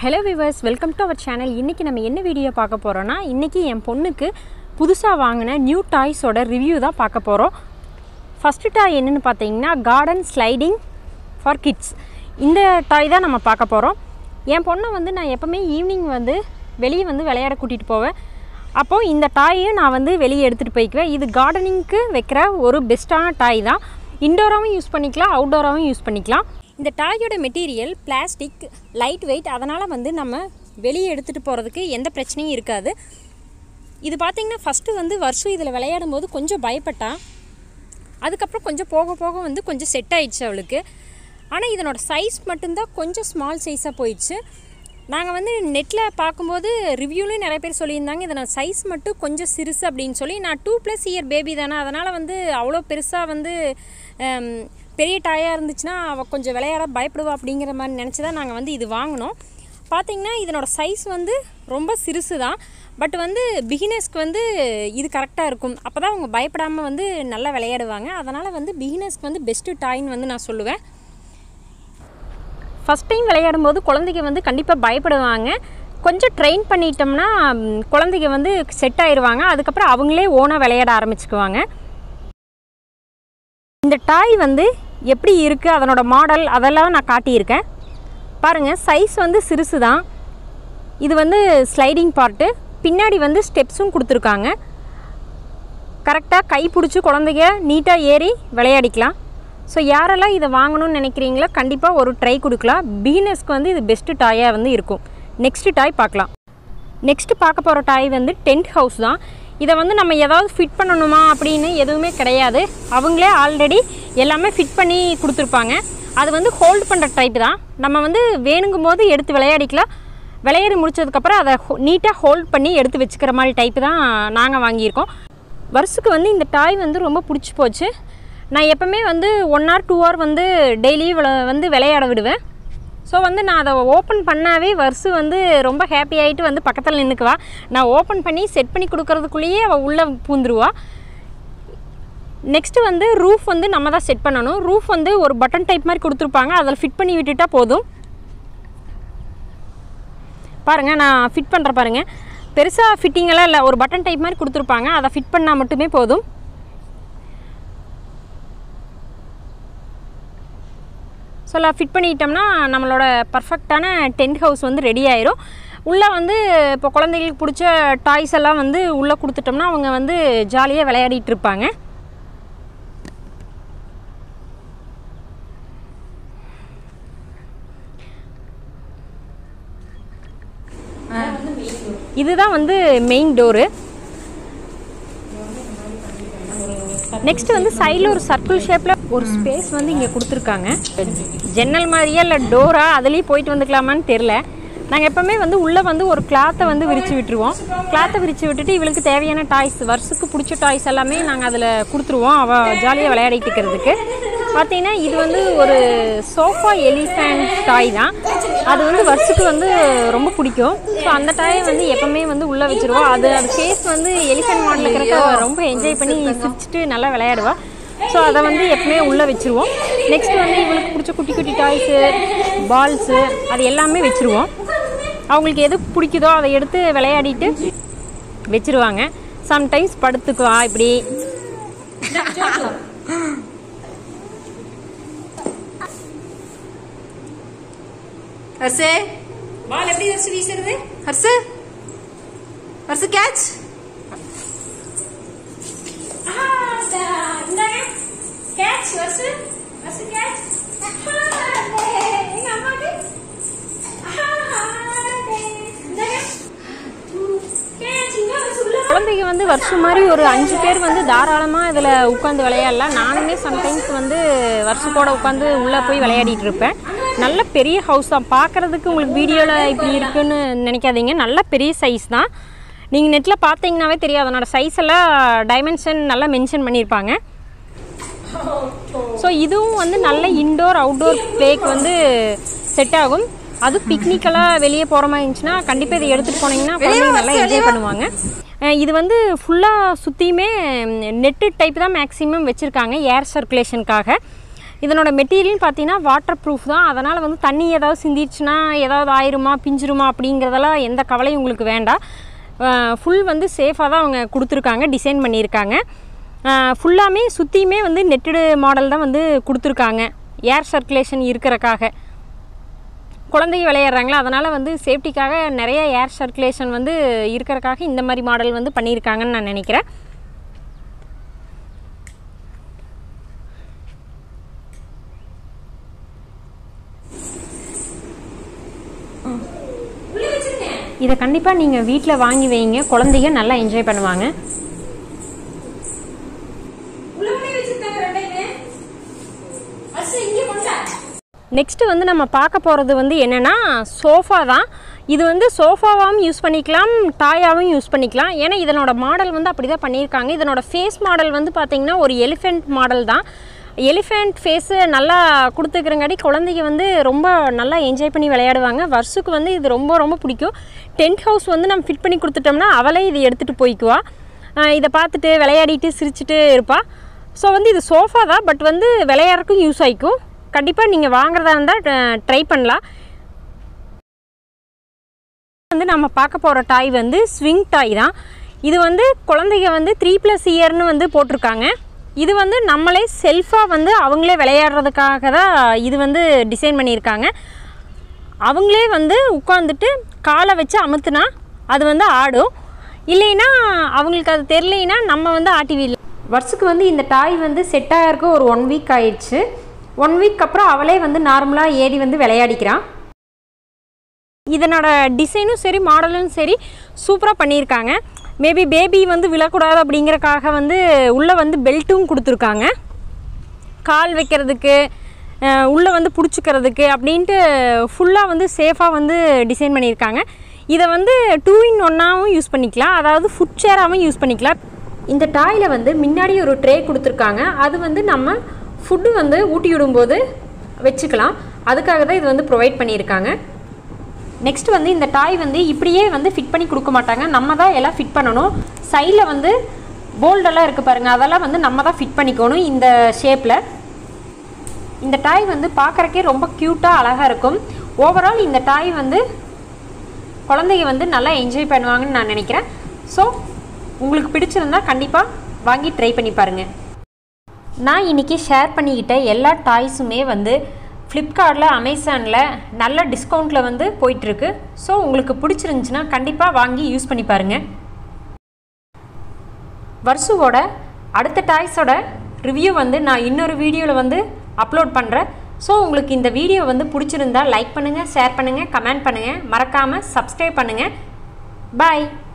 hello viewers welcome to our channel இன்றைக்கி நம்ம என்ன வீடியோ பார்க்க போகிறோன்னா இன்றைக்கி என் பொண்ணுக்கு புதுசாக வாங்கின நியூ டாய்ஸோட ரிவ்யூ தான் பார்க்க போகிறோம் ஃபஸ்ட்டு டாய் என்னென்னு பார்த்தீங்கன்னா கார்டன் ஸ்லைடிங் ஃபார் கிட்ஸ் இந்த டாய் தான் நம்ம பார்க்க போகிறோம் என் பொண்ணை வந்து நான் எப்போவுமே ஈவினிங் வந்து வெளியே வந்து விளையாட கூட்டிகிட்டு போவேன் அப்போது இந்த டாயையும் நான் வந்து வெளியே எடுத்துகிட்டு போய்க்குவேன் இது கார்டனிங்க்கு வைக்கிற ஒரு பெஸ்ட்டான டாய் தான் இன்டோராகவும் யூஸ் பண்ணிக்கலாம் அவுட்டோராகவும் யூஸ் பண்ணிக்கலாம் இந்த டாயோட மெட்டீரியல் பிளாஸ்டிக் லைட் வெயிட் அதனால் வந்து நம்ம வெளியே எடுத்துகிட்டு போகிறதுக்கு எந்த பிரச்சனையும் இருக்காது இது பார்த்திங்கன்னா ஃபஸ்ட்டு வந்து வருஷம் இதில் விளையாடும் போது கொஞ்சம் பயப்பட்டா அதுக்கப்புறம் கொஞ்சம் போக போக வந்து கொஞ்சம் செட் ஆயிடுச்சு அவளுக்கு ஆனால் இதனோட சைஸ் மட்டும்தான் கொஞ்சம் ஸ்மால் சைஸாக போயிடுச்சு நாங்கள் வந்து நெட்டில் பார்க்கும்போது ரிவ்யூலையும் நிறைய பேர் சொல்லியிருந்தாங்க இதனோட சைஸ் மட்டும் கொஞ்சம் சிறுசு அப்படின்னு சொல்லி நான் டூ ப்ளஸ் இயர் பேபி தானே அதனால் வந்து அவ்வளோ பெருசாக வந்து ஹம், பெரிய டாயாக இருந்துச்சுன்னா அவள் கொஞ்சம் விளையாட பயப்படுவா அப்படிங்கிற மாதிரி நினச்சி தான் நாங்கள் வந்து இது வாங்கினோம் பார்த்தீங்கன்னா இதனோட சைஸ் வந்து ரொம்ப சிறுசு தான் பட் வந்து பிகினர்ஸ்க்கு வந்து இது கரெக்டாக இருக்கும் அப்போ தான் அவங்க பயப்படாமல் வந்து நல்லா விளையாடுவாங்க அதனால் வந்து பிகினர்ஸ்க்கு வந்து பெஸ்ட்டு டாய்ன்னு வந்து நான் சொல்லுவேன் ஃபஸ்ட் டைம் விளையாடும் போது குழந்தைங்க வந்து கண்டிப்பாக பயப்படுவாங்க கொஞ்சம் ட்ரெயின் பண்ணிட்டோம்னா ம், குழந்தைங்க வந்து செட் ஆயிடுவாங்க அதுக்கப்புறம் அவங்களே ஓனாக விளையாட ஆரம்பிச்சுக்குவாங்க இந்த டாய் வந்து எப்படி இருக்குது அதனோட மாடல் அதெல்லாம் நான் காட்டியிருக்கேன் பாருங்கள் சைஸ் வந்து சிறுசு தான் இது வந்து ஸ்லைடிங் பார்ட்டு பின்னாடி வந்து ஸ்டெப்ஸும் கொடுத்துருக்காங்க கரெக்டாக கை பிடிச்சி குழந்தைங்க நீட்டாக ஏறி விளையாடிக்கலாம் ஸோ யாரெல்லாம் இதை வாங்கணும்னு நினைக்கிறீங்களோ கண்டிப்பாக ஒரு ட்ரை கொடுக்கலாம் பிகினர்ஸ்க்கு வந்து இது பெஸ்ட்டு டாயாக வந்து இருக்கும் நெக்ஸ்ட்டு டாய் பார்க்கலாம் நெக்ஸ்ட்டு பார்க்க போகிற டாய் வந்து டென்ட் ஹவுஸ் தான் இதை வந்து நம்ம ஏதாவது ஃபிட் பண்ணணுமா அப்படின்னு எதுவுமே கிடையாது அவங்களே ஆல்ரெடி எல்லாமே ஃபிட் பண்ணி கொடுத்துருப்பாங்க அது வந்து ஹோல்ட் பண்ணுற டைப் தான் நம்ம வந்து வேணுங்கும் போது எடுத்து விளையாடிக்கலாம் விளையாடி முடிச்சதுக்கப்புறம் அதை நீட்டாக ஹோல்ட் பண்ணி எடுத்து வச்சுக்கிற மாதிரி டைப்பு தான் நாங்கள் வாங்கியிருக்கோம் வருஷத்துக்கு வந்து இந்த டாய் வந்து ரொம்ப பிடிச்சி போச்சு நான் எப்போவுமே வந்து ஒன் ஆர் டூ ஹவர் வந்து டெய்லி வந்து விளையாட விடுவேன் ஸோ வந்து நான் அதை ஓப்பன் பண்ணாவே வர்ஸு வந்து ரொம்ப ஹாப்பி ஆகிட்டு வந்து பக்கத்தில் நின்றுக்குவா நான் ஓப்பன் பண்ணி செட் பண்ணி கொடுக்கறதுக்குள்ளேயே அவள் உள்ளே பூந்துருவா நெக்ஸ்ட்டு வந்து ரூஃப் வந்து நம்ம தான் செட் பண்ணணும் ரூஃப் வந்து ஒரு பட்டன் டைப் மாதிரி கொடுத்துருப்பாங்க அதில் ஃபிட் பண்ணி விட்டுட்டா போதும் பாருங்கள் நான் ஃபிட் பண்ணுற பாருங்கள் பெருசாக ஃபிட்டிங்கெல்லாம் இல்லை ஒரு பட்டன் டைப் மாதிரி கொடுத்துருப்பாங்க அதை ஃபிட் பண்ணால் மட்டுமே போதும் ஸோ எல்லாம் ஃபிட் பண்ணிட்டோம்னா நம்மளோட பர்ஃபெக்டான டென்ட் ஹவுஸ் வந்து ரெடி ஆயிரும் உள்ளே வந்து இப்போ குழந்தைகளுக்கு பிடிச்ச டாய்ஸ் எல்லாம் வந்து உள்ளே கொடுத்துட்டோம்னா அவங்க வந்து ஜாலியாக விளையாடிட்டு இருப்பாங்க இதுதான் வந்து மெயின் டோரு நெக்ஸ்ட் வந்து சைடில் ஒரு சர்க்கிள் ஷேப்பில் ஒரு ஸ்பேஸ் வந்து இங்கே கொடுத்துருக்காங்க ஜன்னல் மாதிரியா இல்லை டோரா அதுலேயும் போயிட்டு வந்துக்கலாமான்னு தெரில நாங்கள் எப்போவுமே வந்து உள்ளே வந்து ஒரு கிளாத்தை வந்து விரித்து விட்டுருவோம் கிளாத்தை விரித்து விட்டுட்டு இவளுக்கு தேவையான டாய்ஸ் வருஷத்துக்கு பிடிச்ச டாய்ஸ் எல்லாமே நாங்கள் அதில் கொடுத்துருவோம் அவள் ஜாலியாக விளையாடிட்டு இருக்கிறதுக்கு பார்த்தீங்கன்னா இது வந்து ஒரு சோஃபா எலிஃபேண்ட் டாய் தான் அது வந்து வருஷத்துக்கு வந்து ரொம்ப பிடிக்கும் ஸோ அந்த டாயை வந்து எப்போவுமே வந்து உள்ளே வச்சுருவோம் அது அது ஃபேஸ் வந்து எலிஃபென்ட் மாடல் இருக்கிறக்க அவ ரொம்ப என்ஜாய் பண்ணி சிரிச்சிட்டு நல்லா விளையாடுவா ஸோ அதை வந்து எப்பவுமே உள்ளே வச்சுருவோம் நெக்ஸ்ட் வந்து இவளுக்கு பிடிச்ச குட்டி குட்டி டாய்ஸு பால்ஸு அது எல்லாமே வச்சுருவோம் அவங்களுக்கு எது பிடிக்குதோ அதை எடுத்து விளையாடிட்டு வச்சிருவாங்க சம்டைம்ஸ் படுத்துக்குவா இப்படி ஹர்ஷே பால் எப்படி வச்சு வீசுறது Harshu Harshu catch catch Varshu Varshu catch எங்க அம்மாக்கு குழந்தைங்க வந்து வருஷம் மாதிரி ஒரு அஞ்சு பேர் வந்து தாராளமாக இதில் உட்காந்து விளையாடலாம் நானுமே சம்டைம்ஸ் வந்து வருஷத்தோட உட்காந்து உள்ளே போய் விளையாடிட்டு இருப்பேன் நல்ல பெரிய ஹவுஸ் தான் பார்க்குறதுக்கு உங்களுக்கு வீடியோவில் இப்படி இருக்குன்னு நினைக்காதீங்க நல்ல பெரிய சைஸ் தான் நீங்கள் நெட்டில் பார்த்தீங்கன்னாவே தெரியும் அதனோட சைஸ் எல்லாம் டைமென்ஷன் நல்லா மென்ஷன் பண்ணியிருப்பாங்க ஸோ இதுவும் வந்து நல்ல இன்டோர் அவுட்டோர் பிளேக்கு வந்து செட் ஆகும் அது பிக்னிக்கெல்லாம் வெளியே போகிற மாதிரி இருந்துச்சுன்னா கண்டிப்பாக இதை எடுத்துகிட்டு போனீங்கன்னா குழந்தைங்க நல்லா என்ஜாய் பண்ணுவாங்க அஹ் இது வந்து ஃபுல்லாக சுற்றியுமே நெட்டு டைப் தான் மேக்ஸிமம் வச்சுருக்காங்க ஏர் சர்க்குலேஷனுக்காக இதனோட மெட்டீரியல் பார்த்தீங்கன்னா வாட்டர் ப்ரூஃப் தான் அதனால் வந்து தண்ணி ஏதாவது சிந்திச்சுன்னா ஏதாவது ஆயிருமா பிஞ்சிருமா அப்படிங்கிறதெல்லாம் எந்த கவலையும் உங்களுக்கு வேண்டாம் ஃபுல் வந்து சேஃபாக தான் அவங்க கொடுத்துருக்காங்க டிசைன் பண்ணியிருக்காங்க ஃபுல்லாமே சுற்றியுமே வந்து நெட்டடு மாடல் தான் வந்து கொடுத்துருக்காங்க ஏர் சர்க்குலேஷன் இருக்கிறக்காக குழந்தைங்க விளையாடுறாங்களா அதனால் வந்து சேஃப்டிக்காக நிறைய ஏர் சர்க்குலேஷன் வந்து இருக்கிறக்காக இந்த மாதிரி மாடல் வந்து பண்ணியிருக்காங்கன்னு நான் நினைக்கிறேன் இதை கண்டிப்பாக நீங்கள் வீட்டில் வாங்கி வைங்க குழந்தைங்க நல்லா என்ஜாய் பண்ணுவாங்க நெக்ஸ்ட்டு வந்து நம்ம பார்க்க போகிறது வந்து என்னென்னா சோஃபா தான் இது வந்து சோஃபாவாகவும் யூஸ் பண்ணிக்கலாம் டாயாகவும் யூஸ் பண்ணிக்கலாம் ஏன்னா இதனோட மாடல் வந்து அப்படி தான் பண்ணியிருக்காங்க இதனோட ஃபேஸ் மாடல் வந்து பார்த்திங்கன்னா ஒரு எலிஃபெண்ட் மாடல் தான் எலிஃபெண்ட் ஃபேஸு நல்லா கொடுத்துக்கிறங்காட்டி குழந்தைங்க வந்து ரொம்ப நல்லா என்ஜாய் பண்ணி விளையாடுவாங்க வருஷத்துக்கு வந்து இது ரொம்ப ரொம்ப பிடிக்கும் டென்ட் ஹவுஸ் வந்து நம்ம ஃபிட் பண்ணி கொடுத்துட்டோம்னா அவளே இது எடுத்துகிட்டு போய்க்குவா ஆஹ் இதை பார்த்துட்டு விளையாடிட்டு சிரிச்சிட்டு இருப்பாள் ஸோ வந்து இது சோஃபா தான் பட் வந்து விளையாடுறதுக்கும் யூஸ் ஆகிக்கும் கண்டிப்பாக நீங்கள் வாங்குறதா இருந்தால் ட்ரை பண்ணலாம் வந்து நம்ம பார்க்க போகிற டாய் வந்து ஸ்விங் டாய் தான் இது வந்து குழந்தைங்க வந்து த்ரீ ப்ளஸ் இயர்னு வந்து போட்டிருக்காங்க இது வந்து நம்மளே செல்ஃபாக வந்து அவங்களே விளையாடுறதுக்காக தான் இது வந்து டிசைன் பண்ணியிருக்காங்க அவங்களே வந்து உட்காந்துட்டு காலை வச்சு அமுத்துனா அது வந்து ஆடும் இல்லைன்னா அவங்களுக்கு அது தெரியலைன்னா நம்ம வந்து ஆட்டி வீல் வருஷத்துக்கு வந்து இந்த டாய் வந்து செட் ஆகிருக்கு ஒரு ஒன் வீக் ஆயிடுச்சு ஒன் வீக் அப்புறம் அவளே வந்து நார்மலாக ஏறி வந்து விளையாடிக்கிறான் இதனோட டிசைனும் சரி மாடலும் சரி சூப்பராக பண்ணியிருக்காங்க மேபி பேபி வந்து விழக்கூடாது அப்படிங்கறக்காக வந்து உள்ளே வந்து பெல்ட்டும் கொடுத்துருக்காங்க கால் வைக்கிறதுக்கு அஹ், உள்ளே வந்து பிடிச்சிக்கிறதுக்கு அப்படின்ட்டு ஃபுல்லாக வந்து சேஃபாக வந்து டிசைன் பண்ணியிருக்காங்க இதை வந்து டூ இன் ஒன்னாகவும் யூஸ் பண்ணிக்கலாம் அதாவது ஃபுட் சேராகவும் யூஸ் பண்ணிக்கலாம் இந்த டாயில் வந்து முன்னாடி ஒரு ட்ரே கொடுத்துருக்காங்க அது வந்து நம்ம ஃபுட்டு வந்து ஊட்டி விடும்போது வச்சுக்கலாம் அதுக்காக தான் இது வந்து ப்ரொவைட் பண்ணியிருக்காங்க நெக்ஸ்ட் வந்து இந்த டாய் வந்து இப்படியே வந்து ஃபிட் பண்ணி கொடுக்க மாட்டாங்க நம்ம தான் எல்லாம் ஃபிட் பண்ணணும் சைடில் வந்து போல்டெல்லாம் இருக்குது பாருங்கள் அதெல்லாம் வந்து நம்ம தான் ஃபிட் பண்ணிக்கணும் இந்த ஷேப்பில் இந்த டாய் வந்து பார்க்குறக்கே ரொம்ப க்யூட்டாக அழகாக இருக்கும் ஓவரால் இந்த டாய் வந்து குழந்தைங்க வந்து நல்லா என்ஜாய் பண்ணுவாங்கன்னு நான் நினைக்கிறேன் ஸோ உங்களுக்கு பிடிச்சிருந்தா கண்டிப்பாக வாங்கி ட்ரை பண்ணி பாருங்கள் நான் இன்றைக்கி ஷேர் பண்ணிக்கிட்ட எல்லா டாய்ஸுமே வந்து ஃப்ளிப்கார்ட்டில் அமேசானில் நல்ல டிஸ்கவுண்ட்டில் வந்து போயிட்டுருக்கு ஸோ உங்களுக்கு பிடிச்சிருந்துச்சின்னா கண்டிப்பாக வாங்கி யூஸ் பண்ணி பாருங்கள் வர்ஷுவோட அடுத்த டாய்ஸோட ரிவ்யூ வந்து நான் இன்னொரு வீடியோவில் வந்து அப்லோட் பண்ணுறேன் ஸோ உங்களுக்கு இந்த வீடியோ வந்து பிடிச்சிருந்தா லைக் பண்ணுங்கள் ஷேர் பண்ணுங்கள் கமெண்ட் பண்ணுங்கள் மறக்காமல் சப்ஸ்கிரைப் பண்ணுங்கள் பாய்